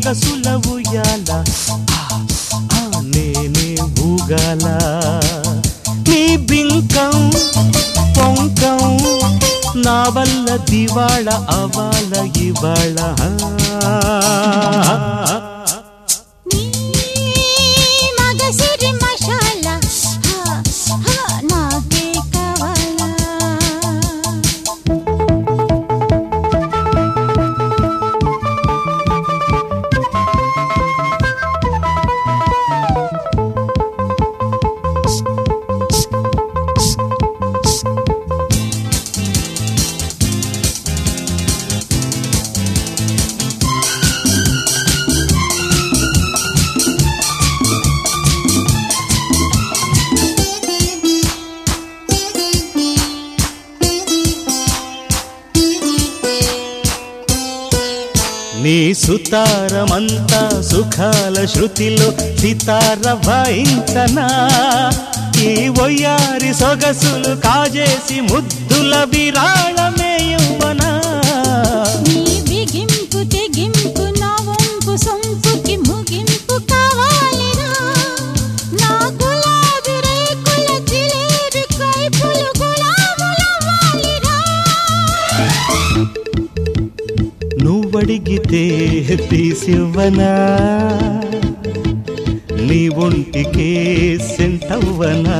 సొగసుల ఉయ్యాల ఆ, ఆ, నేనే ఊగాల నీ బింకం పొంకం నా వల్ల దివాళ అవాల ఇవాళ నీ మగసిరి మషాలా హా హా నాకే కావాలా నీ సుతారమంతా సుఖాల శృతిలో సితార వాయించనా ఈ ఒయ్యారి సొగసులు కాజేసి ముద్దుల విరాళమే ఇవ్వనా నీ బిగింపు తెగింపు నా వంపు సొంపుకి ముగింపు కావాలిరా నా గులాబీ రేకుల జిలేబీ కైపులు గులాములవ్వాలిరా నువ్వడిగితే తీసివ్వనా నీ ఒంటికే సెంటవ్వనా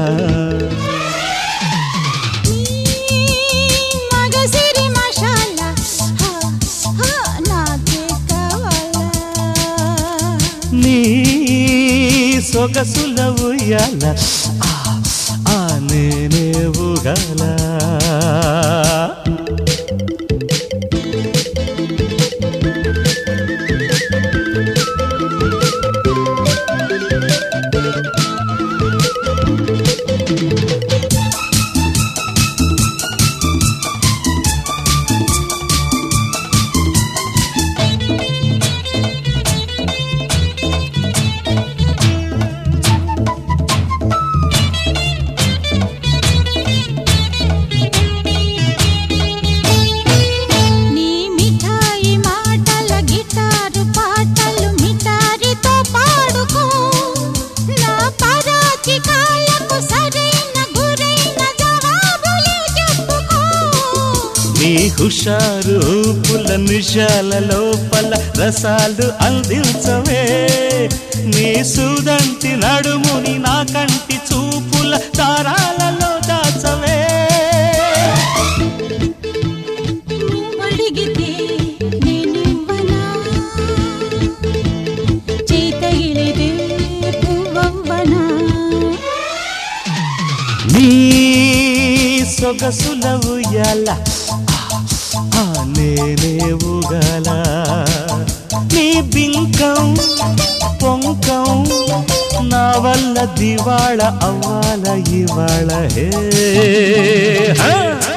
నీ మగసిరి మషాలా హా హా నాకే కావాలా నీ సొగసుల ఉయ్యాల ఆ, ఆ నేనే ఊగాల నీ మిఠాయి మాటల గిటారు పాటలు మిఠారితో పాడుకో నా పరాచి కాళ్ళకు సరైన గురైన జవాబులే చెప్పుకో నీ హుషారు పుల నిషాల లోపల రసాలు అందించవే నీ సుదంటి నడుముని నా కంటి చూపుల దారాలలో దాచవే నువ్వడిగితే నేనివ్వనా చేతగిలితే పువ్వవ్వనా నీ సొగసుల ఉయ్యాల ఆ, ఆ నేనే ఊగాల నీ బింకం పొంకం నా వల్ల దివాళ అవ్వాల ఇవాళ హే హా